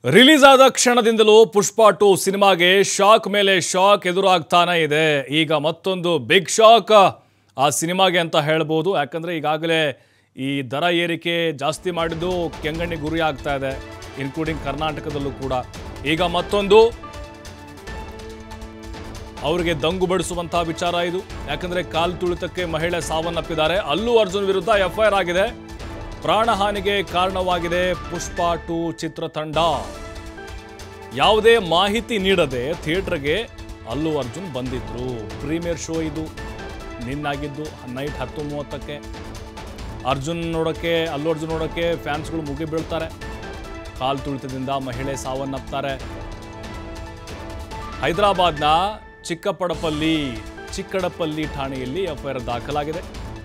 release ಆದ ಕ್ಷಣದಿಂದಲೂ Pushpa two ಸಿನಿಮಾಗೆ ಶಾಕ್ ಮೇಲೆ ಶಾಕ್ ಎದುರಾಗ್ತಾನೆ ಇದೆ ಈಗ ಮತ್ತೊಂದು ಬಿಗ್ ಶಾಕ್ ಆ ಸಿನಿಮಾಗೆ ಅಂತ ಹೇಳ್ಬೋದು ಯಾಕಂದರೆ ಈಗಾಗಲೇ ಈ ದರ ಏರಿಕೆ ಜಾಸ್ತಿ ಮಾಡಿದ್ದು ಕೆಂಗಣ್ಣಿ ಗುರಿ ಆಗ್ತಾ ಇದೆ ಇನ್ಕ್ಲೂಡಿಂಗ್ ಕರ್ನಾಟಕದಲ್ಲೂ ಕೂಡ ಈಗ ಮತ್ತೊಂದು ಅವರಿಗೆ ದಂಗು ಬಡಿಸುವಂತಹ ವಿಚಾರ ಇದು ಯಾಕಂದ್ರೆ ಕಾಲು ತುಳಿತಕ್ಕೆ ಮಹಿಳೆ ಸಾವನ್ನಪ್ಪಿದ್ದಾರೆ ಅಲ್ಲು ಅರ್ಜುನ್ ವಿರುದ್ಧ ಎಫ್ಐಆರ್ ಆಗಿದೆ ಪ್ರಾಣಹಾನಿಗೆ ಕಾರಣವಾಗಿದೆ ಪುಷ್ಪ ಟು ಚಿತ್ರತಂಡ ಯಾವುದೇ ಮಾಹಿತಿ ನೀಡದೆ ಥಿಯೇಟರ್ಗೆ ಅಲ್ಲು ಅರ್ಜುನ್ ಬಂದಿದ್ರು ಪ್ರೀಮಿಯರ್ ಶೋ ಇದು ನಿನ್ನಾಗಿದ್ದು ನೈಟ್ ಹತ್ತು ಮೂವತ್ತಕ್ಕೆ ಅರ್ಜುನ್ ನೋಡೋಕ್ಕೆ ಅಲ್ಲು ಅರ್ಜುನ್ ನೋಡೋಕ್ಕೆ ಫ್ಯಾನ್ಸ್ಗಳು ಮುಗಿ ಬೀಳ್ತಾರೆ ಕಾಲು ತುಳಿತದಿಂದ ಮಹಿಳೆ ಸಾವನ್ನಪ್ತಾರೆ ಹೈದರಾಬಾದ್ನ ಚಿಕ್ಕಪಡಪಲ್ಲಿ ಚಿಕ್ಕಡಪಲ್ಲಿ ಠಾಣೆಯಲ್ಲಿ ಎಫ್ಐಆರ್ ದಾಖಲಾಗಿದೆ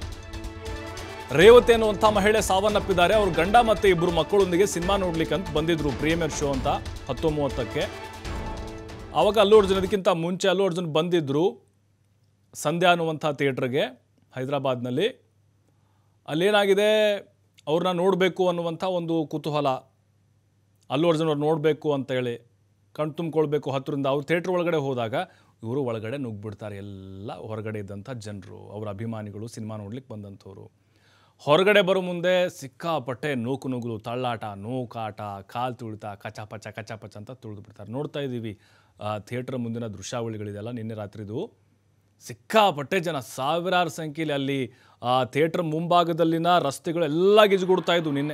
ರೇವತಿ ಅನ್ನುವಂಥ ಮಹಿಳೆ ಸಾವನ್ನಪ್ಪಿದ್ದಾರೆ ಅವ್ರ ಗಂಡ ಮತ್ತೆ ಇಬ್ಬರು ಮಕ್ಕಳೊಂದಿಗೆ ಸಿನಿಮಾ ನೋಡ್ಲಿಕ್ಕೆ ಅಂತ ಬಂದಿದ್ರು ಪ್ರೀಮಿಯರ್ ಶೋ ಅಂತ ಹತ್ತು ಮೂವತ್ತಕ್ಕೆ ಆವಾಗ ಅಲ್ಲು ಅರ್ಜುನ್ ಅದಕ್ಕಿಂತ ಮುಂಚೆ ಅಲ್ಲು ಅರ್ಜುನ್ ಬಂದಿದ್ರು ಸಂಧ್ಯಾ ಅನ್ನುವಂಥ ಥಿಯೇಟ್ರಿಗೆ ಹೈದರಾಬಾದ್ನಲ್ಲಿ ಅಲ್ಲೇನಾಗಿದೆ ಅವ್ರನ್ನ ನೋಡಬೇಕು ಅನ್ನುವಂಥ ಒಂದು ಕುತೂಹಲ ಅಲ್ಲು ಅರ್ಜುನ್ ಅವ್ರು ನೋಡಬೇಕು ಅಂತೇಳಿ ಕಣ್ ತುಂಬಿಕೊಳ್ಬೇಕು ಹತ್ತರಿಂದ ಅವ್ರು ಥಿಯೇಟ್ರ್ ಒಳಗಡೆ ಹೋದಾಗ ಇವರು ಒಳಗಡೆ ನುಗ್ಗಿಬಿಡ್ತಾರೆ ಎಲ್ಲ ಹೊರಗಡೆ ಇದ್ದಂಥ ಜನರು ಅವರ ಅಭಿಮಾನಿಗಳು ಸಿನಿಮಾ ನೋಡ್ಲಿಕ್ಕೆ ಬಂದಂಥವ್ರು ಹೊರಗಡೆ ಬರೋ ಮುಂದೆ ಸಿಕ್ಕಾಪಟ್ಟೆ ನೂಕು ನುಗ್ಲು ತಳ್ಳಾಟ ನೂಕಾಟ ಕಾಲು ತುಳಿತ ಕಚಾಪಚ ಕಚಾಪಚ ಅಂತ ತುಳಿದು ಬಿಡ್ತಾರೆ ನೋಡ್ತಾ ಇದ್ದೀವಿ ಥಿಯೇಟ್ರ್ ಮುಂದಿನ ದೃಶ್ಯಾವಳಿಗಳಿದೆಲ್ಲ ನಿನ್ನೆ ರಾತ್ರಿದು ಸಿಕ್ಕಾಪಟ್ಟೆ ಜನ ಸಾವಿರಾರು ಸಂಖ್ಯೆಯಲ್ಲಿ ಅಲ್ಲಿ ಆ ಥಿಯೇಟ್ರ್ ಮುಂಭಾಗದಲ್ಲಿನ ರಸ್ತೆಗಳೆಲ್ಲ ಗಿಜುಗುಡ್ತಾ ಇದ್ವು ನಿನ್ನೆ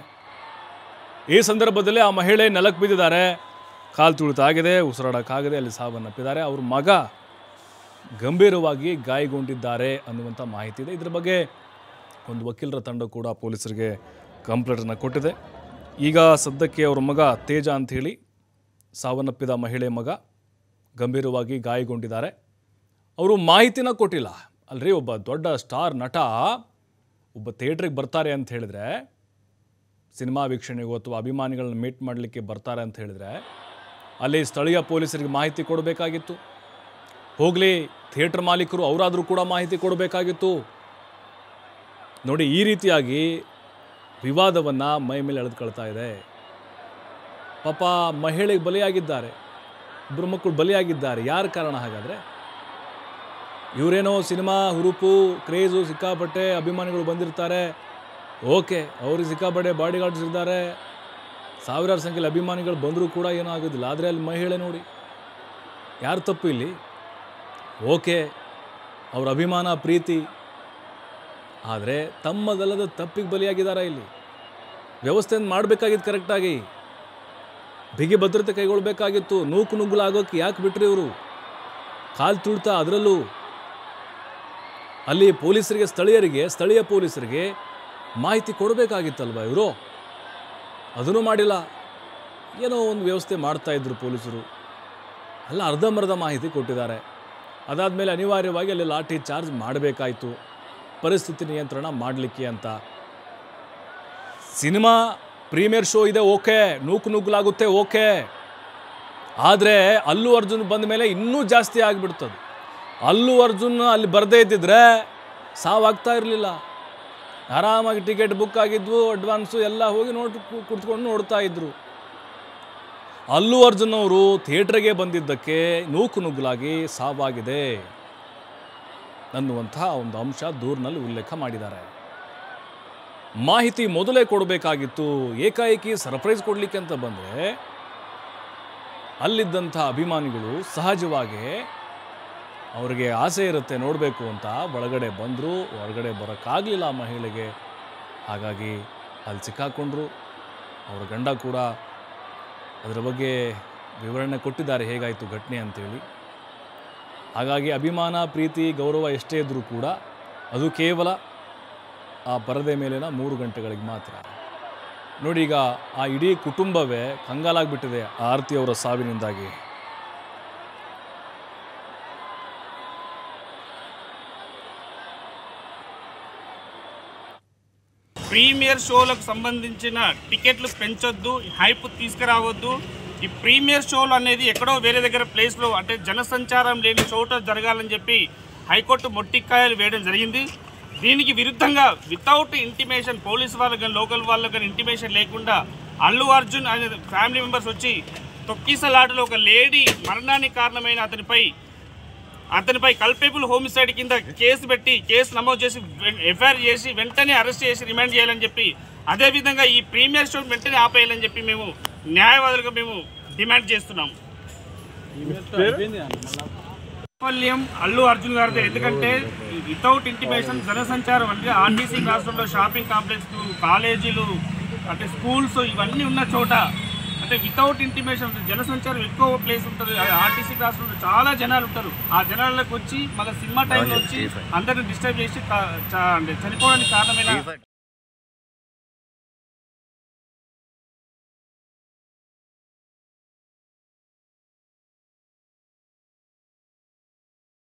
ಈ ಸಂದರ್ಭದಲ್ಲಿ ಆ ಮಹಿಳೆ ನೆಲಕ್ಕೆ ಬಿದ್ದಿದ್ದಾರೆ ಕಾಲು ತುಳಿತ ಆಗಿದೆ ಉಸಿರಾಡೋಕ್ಕಾಗದೆ ಅಲ್ಲಿ ಸಾವನ್ನಪ್ಪಿದ್ದಾರೆ ಅವ್ರ ಮಗ ಗಂಭೀರವಾಗಿ ಗಾಯಗೊಂಡಿದ್ದಾರೆ ಅನ್ನುವಂಥ ಮಾಹಿತಿ ಇದೆ ಇದ್ರ ಬಗ್ಗೆ ಒಂದು ವಕೀಲರ ತಂಡ ಕೂಡ ಪೊಲೀಸರಿಗೆ ಕಂಪ್ಲೇಂಟನ್ನು ಕೊಟ್ಟಿದೆ ಈಗ ಸದ್ಯಕ್ಕೆ ಅವ್ರ ಮಗ ತೇಜ ಅಂಥೇಳಿ ಸಾವನ್ನಪ್ಪಿದ ಮಹಿಳೆ ಮಗ ಗಂಭೀರವಾಗಿ ಗಾಯಗೊಂಡಿದ್ದಾರೆ ಅವರು ಮಾಹಿತಿನ ಕೊಟ್ಟಿಲ್ಲ ಅಲ್ರಿ ಒಬ್ಬ ದೊಡ್ಡ ಸ್ಟಾರ್ ನಟ ಒಬ್ಬ ಥಿಯೇಟ್ರಿಗೆ ಬರ್ತಾರೆ ಅಂತ ಹೇಳಿದ್ರೆ ಸಿನಿಮಾ ವೀಕ್ಷಣೆಗೂ ಅಥವಾ ಅಭಿಮಾನಿಗಳನ್ನ ಮೀಟ್ ಮಾಡಲಿಕ್ಕೆ ಬರ್ತಾರೆ ಅಂತ ಹೇಳಿದ್ರೆ ಅಲ್ಲಿ ಸ್ಥಳೀಯ ಪೊಲೀಸರಿಗೆ ಮಾಹಿತಿ ಕೊಡಬೇಕಾಗಿತ್ತು ಹೋಗಲಿ ಥಿಯೇಟರ್ ಮಾಲೀಕರು ಅವರಾದರೂ ಕೂಡ ಮಾಹಿತಿ ಕೊಡಬೇಕಾಗಿತ್ತು ನೋಡಿ ಈ ರೀತಿಯಾಗಿ ವಿವಾದವನ್ನು ಮೈ ಮೇಲೆ ಎಳೆದುಕೊಳ್ತಾ ಇದೆ ಪಾಪ ಮಹಿಳೆಗೆ ಬಲಿಯಾಗಿದ್ದಾರೆ ಇಬ್ಬರು ಮಕ್ಕಳು ಬಲಿಯಾಗಿದ್ದಾರೆ ಯಾರ ಕಾರಣ ಹಾಗಾದರೆ ಇವರೇನೋ ಸಿನಿಮಾ ಹುರುಪು ಕ್ರೇಜು ಸಿಕ್ಕಾಪಟ್ಟೆ ಅಭಿಮಾನಿಗಳು ಬಂದಿರ್ತಾರೆ ಓಕೆ ಅವ್ರಿಗೆ ಸಿಕ್ಕಾಪಟ್ಟೆ ಬಾಡಿ ಗಾರ್ಡ್ಸ್ ಇದ್ದಾರೆ ಸಾವಿರಾರು ಸಂಖ್ಯೆಯಲ್ಲಿ ಅಭಿಮಾನಿಗಳು ಬಂದರೂ ಕೂಡ ಏನೂ ಆಗೋದಿಲ್ಲ ಆದರೆ ಅಲ್ಲಿ ಮಹಿಳೆ ನೋಡಿ ಯಾರು ತಪ್ಪು ಇಲ್ಲಿ ಓಕೆ ಅವ್ರ ಅಭಿಮಾನ ಪ್ರೀತಿ ಆದರೆ ತಮ್ಮದಲ್ಲದ ತಪ್ಪಿಗೆ ಬಲಿಯಾಗಿದ್ದಾರೆ ಇಲ್ಲಿ ವ್ಯವಸ್ಥೆಯನ್ನು ಮಾಡಬೇಕಾಗಿತ್ತು ಕರೆಕ್ಟಾಗಿ ಬಿಗಿ ಭದ್ರತೆ ಕೈಗೊಳ್ಳಬೇಕಾಗಿತ್ತು ನೂಕು ನುಗ್ಗಲಾಗೋಕ್ಕೆ ಯಾಕೆ ಬಿಟ್ರಿ ಇವರು ಕಾಲು ತುಳ್ತಾ ಅದರಲ್ಲೂ ಅಲ್ಲಿ ಪೊಲೀಸರಿಗೆ ಸ್ಥಳೀಯರಿಗೆ ಸ್ಥಳೀಯ ಪೊಲೀಸರಿಗೆ ಮಾಹಿತಿ ಕೊಡಬೇಕಾಗಿತ್ತಲ್ವ ಇವರು ಅದನ್ನು ಮಾಡಿಲ್ಲ ಏನೋ ಒಂದು ವ್ಯವಸ್ಥೆ ಮಾಡ್ತಾ ಇದ್ರು ಪೊಲೀಸರು ಅಲ್ಲ ಅರ್ಧಂಬರ್ಧ ಮಾಹಿತಿ ಕೊಟ್ಟಿದ್ದಾರೆ ಅದಾದಮೇಲೆ ಅನಿವಾರ್ಯವಾಗಿ ಅಲ್ಲಿ ಲಾಠಿ ಚಾರ್ಜ್ ಮಾಡಬೇಕಾಯಿತು ಪರಿಸ್ಥಿತಿ ನಿಯಂತ್ರಣ ಮಾಡಲಿಕ್ಕೆ ಅಂತ ಸಿನಿಮಾ ಪ್ರೀಮಿಯರ್ ಶೋ ಇದೆ ಓಕೆ ನೂಕು ನುಗ್ಗಲಾಗುತ್ತೆ ಓಕೆ ಆದರೆ ಅಲ್ಲು ಅರ್ಜುನ್ ಬಂದ ಮೇಲೆ ಇನ್ನೂ ಜಾಸ್ತಿ ಆಗಿಬಿಡ್ತದೆ ಅಲ್ಲು ಅರ್ಜುನ್ ಅಲ್ಲಿ ಬರದೇ ಇದ್ದಿದ್ರೆ ಸಾವಾಗ್ತಾ ಇರಲಿಲ್ಲ ಆರಾಮಾಗಿ ಟಿಕೆಟ್ ಬುಕ್ ಆಗಿದ್ವು ಅಡ್ವಾನ್ಸು ಎಲ್ಲ ಹೋಗಿ ನೋಡಿ ಕುತ್ಕೊಂಡು ನೋಡ್ತಾ ಇದ್ರು ಅಲ್ಲು ಅರ್ಜುನ್ ಅವರು ಥಿಯೇಟ್ರಿಗೆ ಬಂದಿದ್ದಕ್ಕೆ ನೂಕು ನುಗ್ಗಲಾಗಿ ಸಾವಾಗಿದೆ ಅನ್ನುವಂತಹ ಒಂದು ಅಂಶ ದೂರಿನಲ್ಲಿ ಉಲ್ಲೇಖ ಮಾಡಿದ್ದಾರೆ ಮಾಹಿತಿ ಮೊದಲೇ ಕೊಡಬೇಕಾಗಿತ್ತು ಏಕಾಏಕಿ ಸರ್ಪ್ರೈಸ್ ಕೊಡಲಿಕ್ಕೆ ಅಂತ ಬಂದರೆ ಅಲ್ಲಿದ್ದಂಥ ಅಭಿಮಾನಿಗಳು ಸಹಜವಾಗಿ ಅವರಿಗೆ ಆಸೆ ಇರುತ್ತೆ ನೋಡಬೇಕು ಅಂತ ಒಳಗಡೆ ಬಂದರು ಹೊರಗಡೆ ಬರೋಕ್ಕಾಗಲಿಲ್ಲ ಆ ಮಹಿಳೆಗೆ ಹಾಗಾಗಿ ಅಲ್ಲಿ ಸಿಕ್ಕಾಕೊಂಡ್ರು ಅವರ ಗಂಡ ಕೂಡ ಅದರ ಬಗ್ಗೆ ವಿವರಣೆ ಕೊಟ್ಟಿದ್ದಾರೆ ಹೇಗಾಯಿತು ಘಟನೆ ಅಂತೇಳಿ ಹಾಗಾಗಿ ಅಭಿಮಾನ ಪ್ರೀತಿ ಗೌರವ ಎಷ್ಟೇ ಇದ್ದರೂ ಕೂಡ ಅದು ಕೇವಲ ಆ ಪರದೆ ಮೇಲಿನ ಮೂರು ಗಂಟೆಗಳಿಗೆ ಮಾತ್ರ ನೋಡಿ ಈಗ ಆ ಇಡೀ ಕುಟುಂಬವೇ ಕಂಗಾಲಾಗ್ಬಿಟ್ಟಿದೆ ಆ ಆರತಿ ಅವರ ಸಾವಿನಿಂದಾಗಿ ప్రీమియర్ షోలకు సంబంధించిన టికెట్లు పెంచొద్దు హైప్ తీసుకురావద్దు ఈ ప్రీమియర్ షోలు అనేది ఎక్కడో వేరే దగ్గర ప్లేస్లో అంటే జనసంచారం లేని చోట జరగాలని చెప్పి హైకోర్టు మొట్టికాయలు వేయడం జరిగింది దీనికి విరుద్ధంగా వితౌట్ ఇంటిమేషన్ పోలీస్ వాళ్ళకి కానీ లోకల్ వాళ్ళకి కానీ ఇంటిమేషన్ లేకుండా అల్లు అర్జున్ అనే ఫ్యామిలీ మెంబర్స్ వచ్చి తొక్కిసలాటలో ఒక లేడీ మరణానికి కారణమైన అతనిపై అతనిపై కల్పేబుల్ హోమిసైడ్ కింద కేసు పెట్టి కేసు నమోదు చేసి ఎఫ్ఐఆర్ చేసి వెంటనే అరెస్ట్ చేసి రిమాండ్ చేయాలని చెప్పి అదేవిధంగా ఈ ప్రీమియర్ షో వెంటనే ఆపేయాలని చెప్పి మేము న్యాయవాదులుగా మేము డిమాండ్ చేస్తున్నాము వైఫల్యం అల్లు అర్జున్ గారిదే ఎందుకంటే వితౌట్ ఇంటిమేషన్ జనసంచారం అంటే ఆర్టీసీ రాష్ట్రంలో షాపింగ్ కాంప్లెక్స్ కాలేజీలు అంటే స్కూల్స్ ఇవన్నీ ఉన్న చోట అంటే వితౌట్ ఇంటిమేషన్ జనసంచారం ఎక్కువ ప్లేస్ ఉంటుంది ఆర్టీసీ రాష్ట్రంలో చాలా జనాలు ఉంటారు ఆ జనాలకు వచ్చి మన సినిమా టైంలో వచ్చి అందరిని డిస్టర్బ్ చేసి కా- చా- అంటే చనిపోవడానికి కారణమైన